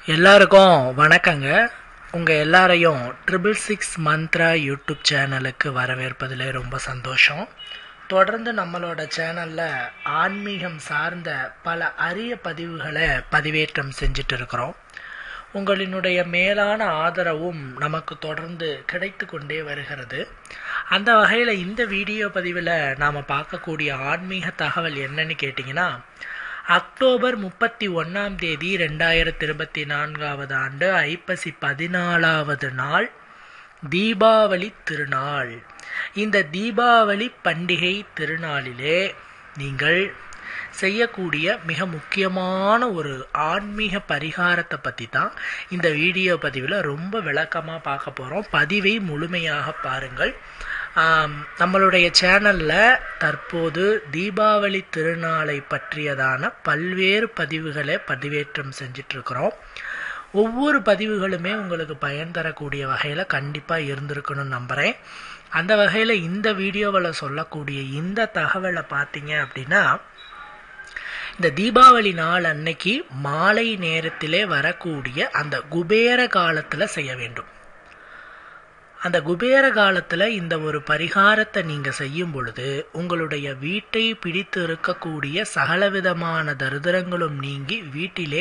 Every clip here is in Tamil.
எல்லாருக்கும் வணக்கங்க உங்கள் எல்லாரையும் ட்ரிபிள் சிக்ஸ் மந்த்ரா யூடியூப் சேனலுக்கு வரவேற்பதில் ரொம்ப சந்தோஷம் தொடர்ந்து நம்மளோட சேனலில் ஆன்மீகம் சார்ந்த பல அரிய பதிவுகளை பதிவேற்றம் செஞ்சுட்டு இருக்கிறோம் உங்களினுடைய மேலான ஆதரவும் நமக்கு தொடர்ந்து கிடைத்து கொண்டே வருகிறது அந்த வகையில் இந்த வீடியோ பதிவில் நாம் பார்க்கக்கூடிய ஆன்மீக தகவல் என்னன்னு கேட்டிங்கன்னா அக்டோபர் முப்பத்தி ஒன்றாம் தேதி ரெண்டாயிரத்தி இருபத்தி நான்காவது ஆண்டு ஐப்பசி பதினாலாவது நாள் தீபாவளி திருநாள் இந்த தீபாவளி பண்டிகை திருநாளிலே நீங்கள் செய்யக்கூடிய மிக முக்கியமான ஒரு ஆன்மீக பரிகாரத்தை பற்றி தான் இந்த வீடியோ பதிவில் ரொம்ப விளக்கமாக பார்க்க போகிறோம் பதிவை முழுமையாக பாருங்கள் ஆம், நம்மளுடைய சேனலில் தற்போது தீபாவளி திருநாளை பற்றியதான பல்வேறு பதிவுகளை பதிவேற்றம் செஞ்சிட்ருக்கிறோம் ஒவ்வொரு பதிவுகளுமே உங்களுக்கு பயன் தரக்கூடிய வகையில் கண்டிப்பாக இருந்திருக்கணும்னு நம்புகிறேன் அந்த வகையில் இந்த வீடியோவில் சொல்லக்கூடிய இந்த தகவலை பார்த்தீங்க அப்படின்னா இந்த தீபாவளி நாள் அன்னைக்கு மாலை நேரத்திலே வரக்கூடிய அந்த குபேர காலத்தில் செய்ய வேண்டும் அந்த குபேர காலத்தில் இந்த ஒரு பரிகாரத்தை நீங்கள் செய்யும் பொழுது உங்களுடைய வீட்டை பிடித்து இருக்கக்கூடிய சகலவிதமான தரித்திரங்களும் நீங்கி வீட்டிலே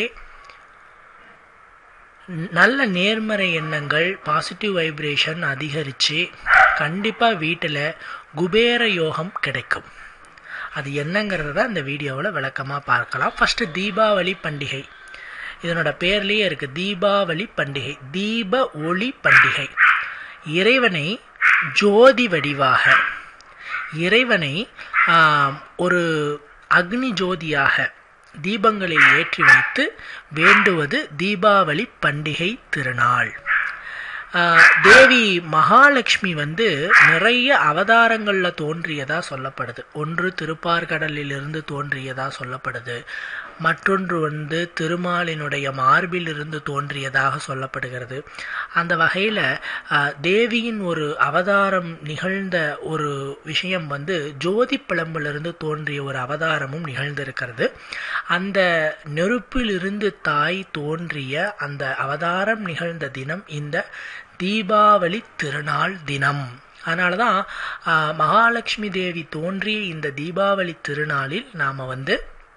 நல்ல நேர்மறை எண்ணங்கள் பாசிட்டிவ் வைப்ரேஷன் அதிகரித்து கண்டிப்பாக வீட்டில் குபேர யோகம் கிடைக்கும் அது என்னங்கிறத இந்த வீடியோவில் விளக்கமாக பார்க்கலாம் ஃபஸ்ட்டு தீபாவளி பண்டிகை இதனோட பேர்லேயே இருக்குது தீபாவளி பண்டிகை தீப ஒளி பண்டிகை இறைவனை ஜோதி வடிவாக இறைவனை ஆம், ஒரு அக்னி ஜோதியாக தீபங்களில் ஏற்றி வைத்து வேண்டுவது தீபாவளி பண்டிகை திருநாள் ஆஹ், தேவி மகாலட்சுமி வந்து நிறைய அவதாரங்கள்ல தோன்றியதா சொல்லப்படுது ஒன்று திருப்பார்கடலிலிருந்து தோன்றியதா சொல்லப்படுது மற்றொன்று வந்து திருமாலினுடைய மார்பிலிருந்து தோன்றியதாக சொல்லப்படுகிறது அந்த வகையில் தேவியின் ஒரு அவதாரம் நிகழ்ந்த ஒரு விஷயம் வந்து ஜோதி பிளம்பிலிருந்து தோன்றிய ஒரு அவதாரமும் நிகழ்ந்திருக்கிறது அந்த நெருப்பிலிருந்து தாய் தோன்றிய அந்த அவதாரம் நிகழ்ந்த தினம் இந்த தீபாவளி திருநாள் தினம் அதனால தான் மகாலட்சுமி தேவி தோன்றிய இந்த தீபாவளி திருநாளில் நாம் வந்து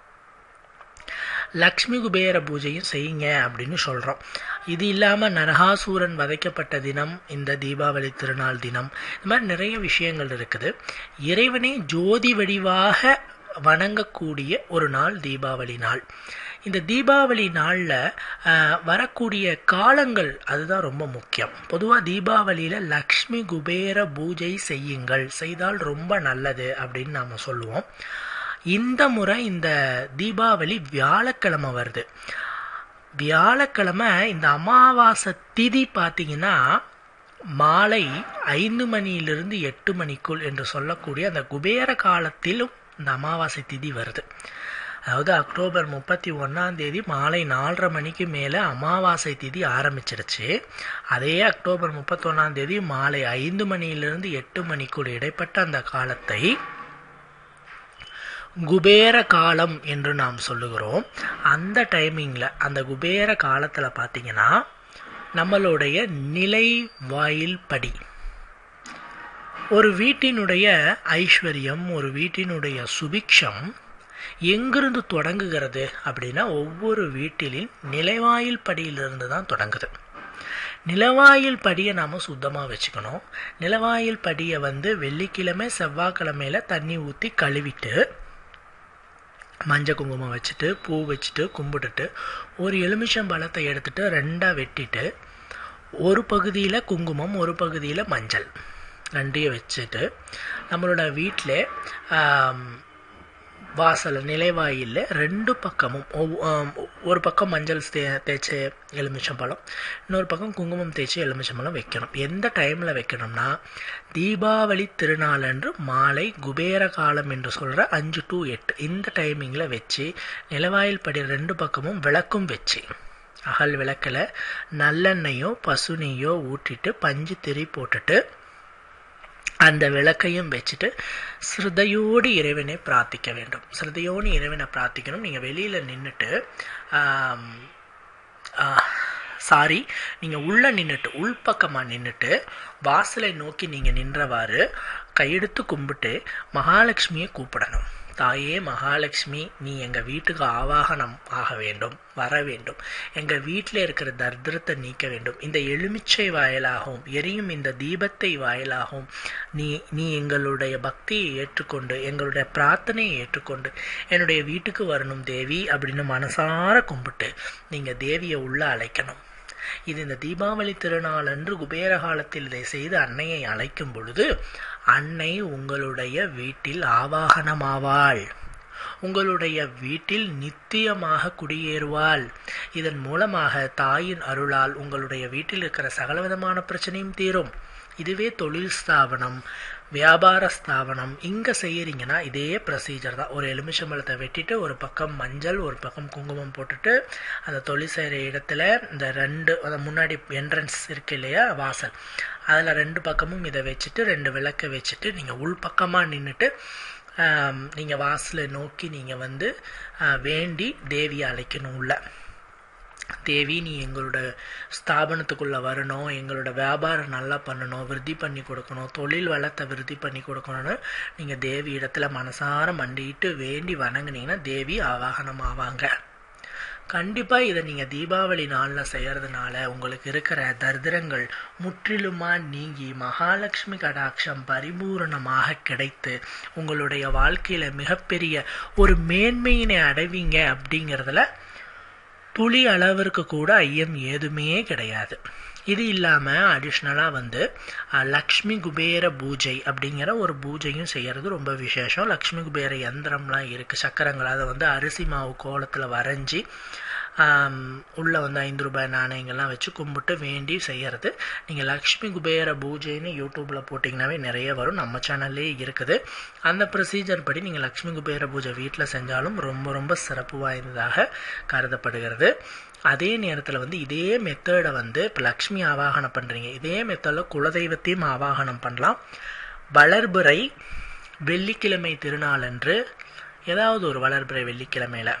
லக்ஷ்மி குபேர பூஜையும் செய்யுங்க அப்படின்னு சொல்கிறோம் இது இல்லாமல் நரகாசூரன் வதைக்கப்பட்ட தினம் இந்த தீபாவளி திருநாள் தினம் இந்த மாதிரி நிறைய விஷயங்கள் இருக்குது இறைவனை ஜோதி வடிவாக வணங்கக்கூடிய ஒரு நாள் தீபாவளி நாள் இந்த தீபாவளி நாளில் வரக்கூடிய காலங்கள் அதுதான் ரொம்ப முக்கியம் பொதுவாக தீபாவளியில் லக்ஷ்மி குபேர பூஜை செய்யுங்கள் செய்தால் ரொம்ப நல்லது அப்படின்னு நாம் சொல்லுவோம் இந்த முறை இந்த தீபாவளி வியாழக்கிழமை வருது வியாழக்கிழமை இந்த அமாவாசை திதி பார்த்தீங்கன்னா மாலை ஐந்து மணியிலிருந்து எட்டு மணிக்குள் என்று சொல்லக்கூடிய அந்த குபேர காலத்திலும் இந்த அமாவாசை திதி வருது அதாவது அக்டோபர் முப்பத்தி ஒன்றாம் தேதி மாலை நாலரை மணிக்கு மேலே அமாவாசை திதி ஆரம்பிச்சிருச்சு அதே அக்டோபர் முப்பத்தொன்னாம் தேதி மாலை ஐந்து மணியிலிருந்து எட்டு மணிக்குள் இடைப்பட்ட அந்த காலத்தை குபேர காலம் என்று நாம் சொல்லுகிறோம் அந்த டைமிங்கில் அந்த குபேர காலத்தில் பார்த்தீங்கன்னா நம்மளுடைய நிலை வாயில் படி ஒரு வீட்டினுடைய ஐஸ்வர்யம் ஒரு வீட்டினுடைய சுபிக்ஷம் எங்கிருந்து தொடங்குகிறது அப்படின்னா ஒவ்வொரு வீட்டிலும் நிலைவாயில் படியிலிருந்து தான் தொடங்குது நிலவாயில் படியை நாம் சுத்தமாக வச்சுக்கணும் நிலவாயில் படியை வந்து வெள்ளிக்கிழமை செவ்வாய்க்கிழமையில தண்ணி ஊற்றி கழுவிட்டு மஞ்சள் குங்குமம் வச்சுட்டு பூ வச்சுட்டு கும்பிட்டுட்டு ஒரு எலுமிச்சம் பழத்தை எடுத்துட்டு ரெண்டாக வெட்டிட்டு ஒரு பகுதியில் குங்குமம் ஒரு பகுதியில் மஞ்சள் ரெண்டையும் வச்சுட்டு நம்மளோட வீட்டில் வாசல் நிலைவாயிலில் ரெண்டு பக்கமும் ஒவ்- ஆம், ஒரு பக்கம் மஞ்சள் தே தேய்ச்சி எலுமிச்சம்பழம் இன்னொரு பக்கம் குங்குமம் தேய்ச்சி எலுமிச்சம்பழம் வைக்கணும் எந்த டைமில் வைக்கணும்னா தீபாவளி திருநாள் அன்று மாலை குபேர காலம் என்று சொல்கிற அஞ்சு டு எட்டு இந்த டைமிங்கில் வச்சு நிலவாயில் படி ரெண்டு பக்கமும் விளக்கும் வச்சு அகல் விளக்கில் நல்லெண்ணெயோ பசு நெய்யோ ஊற்றிட்டு பஞ்சு திரி போட்டுட்டு அந்த விளக்கையும் வச்சுட்டு ஸ்ரத்தையோடு இறைவனை பிரார்த்திக்க வேண்டும் ஸ்ரத்தையோடு இறைவனை பிரார்த்திக்கணும் நீங்கள் வெளியில் நின்றுட்டு சாரி நீங்கள் உள்ளே நின்றுட்டு உள்பக்கமாக நின்றுட்டு வாசலை நோக்கி நீங்கள் நின்றவாறு கையெடுத்து கும்பிட்டு மகாலட்சுமியை கூப்பிடணும் தாயே மகாலட்சுமி நீ எங்கள் வீட்டுக்கு ஆவாகனம் ஆக வேண்டும் வர வேண்டும் எங்கள் வீட்டில் இருக்கிற தர்திரத்தை நீக்க வேண்டும் இந்த எலுமிச்சை வாயிலாகவும் எரியும் இந்த தீபத்தை வாயிலாகவும் நீ நீ எங்களுடைய பக்தியை ஏற்றுக்கொண்டு எங்களுடைய பிரார்த்தனையை ஏற்றுக்கொண்டு என்னுடைய வீட்டுக்கு வரணும் தேவி அப்படின்னு மனசார கும்பிட்டு நீங்கள் தேவியை உள்ள அழைக்கணும் இது இந்த தீபாவளி திருநாள் அன்று குபேர காலத்தில் இதை செய்து அன்னையை அழைக்கும் பொழுது அன்னை உங்களுடைய வீட்டில் ஆவாகனமாவாள் உங்களுடைய வீட்டில் நித்தியமாக குடியேறுவாள் இதன் மூலமாக தாயின் அருளால் உங்களுடைய வீட்டில் இருக்கிற சகலவிதமான பிரச்சனையும் தீரும் இதுவே தொழில் ஸ்தாபனம் வியாபார ஸ்தாபனம் இங்கே செய்யறீங்கன்னா இதே ப்ரொசீஜர் தான் ஒரு எலுமிச்சம்பழத்தை வெட்டிட்டு ஒரு பக்கம் மஞ்சள் ஒரு பக்கம் குங்குமம் போட்டுட்டு அந்த தொழில் செய்கிற இடத்துல இந்த ரெண்டு அந்த முன்னாடி என்ட்ரன்ஸ் இருக்கு இல்லையா வாசல் அதில் ரெண்டு பக்கமும் இதை வச்சுட்டு ரெண்டு விளக்கை வச்சுட்டு நீங்கள் உள் பக்கமாக நின்றுட்டு நீங்கள் வாசலை நோக்கி நீங்கள் வந்து வேண்டி தேவியை அழைக்கணும் உள்ள தேவி நீ எங்களோட ஸ்தாபனத்துக்குள்ளே வரணும் எங்களோட வியாபாரம் நல்லா பண்ணணும் விருத்தி பண்ணி கொடுக்கணும் தொழில் வளத்தை விருத்தி பண்ணி கொடுக்கணும்னு நீங்கள் தேவி இடத்துல மனசார மண்டிட்டு வேண்டி வணங்குனீங்கன்னா தேவி ஆவாகனம் ஆவாங்க கண்டிப்பாக இதை நீங்கள் தீபாவளி நாளில் செய்கிறதுனால உங்களுக்கு இருக்கிற தரித்திரங்கள் முற்றிலுமாக நீங்கி மகாலட்சுமி கடாட்சம் பரிபூரணமாக கிடைத்து உங்களுடைய வாழ்க்கையில் மிகப்பெரிய ஒரு மேன்மையினை அடைவீங்க அப்படிங்கிறதுல துளி அளவிற்கு கூட ஐயம் ஏதுமே கிடையாது இது இல்லாமல் அடிஷ்னலாக வந்து லக்ஷ்மி குபேர பூஜை அப்படிங்கிற ஒரு பூஜையும் செய்கிறது ரொம்ப விசேஷம் லக்ஷ்மி குபேர யந்திரம்லாம் இருக்குது சக்கரங்கள் அதை வந்து அரிசி மாவு கோலத்தில் வரைஞ்சி உள்ளே வந்து ஐந்து ரூபாய் நாணயங்கள்லாம் வச்சு கும்பிட்டு வேண்டி செய்கிறது நீங்கள் லக்ஷ்மி குபேர பூஜைன்னு யூடியூப்பில் போட்டிங்கனாவே நிறைய வரும் நம்ம சேனல்லே இருக்குது அந்த ப்ரொசீஜர் படி நீங்கள் லக்ஷ்மி குபேர பூஜை வீட்டில் செஞ்சாலும் ரொம்ப ரொம்ப சிறப்பு வாய்ந்ததாக கருதப்படுகிறது அதே நேரத்தில் வந்து இதே மெத்தடை வந்து இப்போ லக்ஷ்மி ஆவாகனம் பண்ணுறீங்க இதே மெத்தடில் குலதெய்வத்தையும் ஆவாகனம் பண்ணலாம் வளர்பிறை வெள்ளிக்கிழமை திருநாளன்று ஏதாவது ஒரு வளர்பிறை வெள்ளிக்கிழமையில்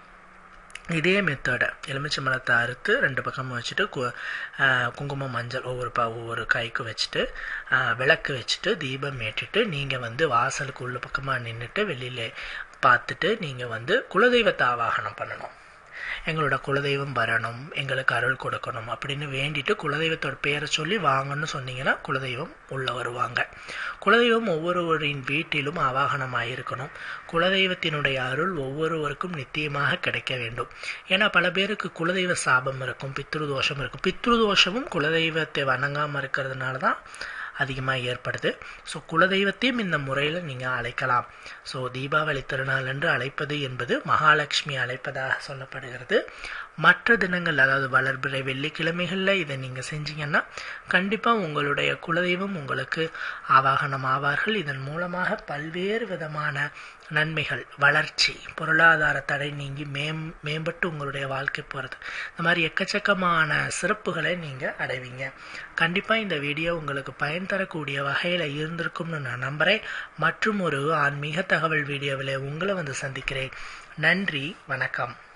இதே மெத்தடை எலுமிச்சம்பழத்தை அறுத்து ரெண்டு பக்கமும் வச்சுட்டு கு குங்குமம் மஞ்சள் ஒவ்வொரு ப ஒவ்வொரு கைக்கு வச்சுட்டு விளக்கு வச்சுட்டு தீபம் ஏற்றிட்டு நீங்கள் வந்து வாசலுக்கு உள்ள பக்கமாக நின்றுட்டு வெளியில் பார்த்துட்டு நீங்கள் வந்து குலதெய்வத்தை ஆவாகனம் பண்ணணும் எங்களோட குலதெய்வம் வரணும் எங்களுக்கு அருள் கொடுக்கணும் அப்படின்னு வேண்டிட்டு குலதெய்வத்தோட பேரை சொல்லி வாங்கன்னு சொன்னீங்கன்னா குலதெய்வம் உள்ள வருவாங்க குலதெய்வம் ஒவ்வொருவரின் வீட்டிலும் ஆவாகனமாக இருக்கணும் குலதெய்வத்தினுடைய அருள் ஒவ்வொருவருக்கும் நித்தியமாக கிடைக்க வேண்டும் ஏன்னா பல பேருக்கு குலதெய்வ சாபம் இருக்கும் பித்ருதோஷம் இருக்கும் பித்ருதோஷமும் குலதெய்வத்தை வணங்காமல் இருக்கிறதுனால தான் அதிகமாக ஏற்படுது ஸோ குலதெய்வத்தையும் இந்த முறையில் நீங்கள் அழைக்கலாம் ஸோ தீபாவளி திருநாள் என்று அழைப்பது என்பது மகாலட்சுமி அழைப்பதாக சொல்லப்படுகிறது மற்ற தினங்கள் அதாவது வளர்பிறை வெள்ளிக்கிழமைகளில் இதை நீங்கள் செஞ்சீங்கன்னா கண்டிப்பாக உங்களுடைய குலதெய்வம் உங்களுக்கு ஆவாகனம் ஆவார்கள் இதன் மூலமாக பல்வேறு விதமான நன்மைகள் வளர்ச்சி பொருளாதார தடை நீங்கி மேம் மேம்பட்டு உங்களுடைய வாழ்க்கை போகிறது இந்த மாதிரி எக்கச்சக்கமான சிறப்புகளை நீங்கள் அடைவீங்க கண்டிப்பாக இந்த வீடியோ உங்களுக்கு பயன் தரக்கூடிய வகையில் இருந்திருக்கும்னு நான் நம்புகிறேன் மற்றும் ஒரு ஆன்மீக தகவல் வீடியோவில் உங்களை வந்து சந்திக்கிறேன் நன்றி வணக்கம்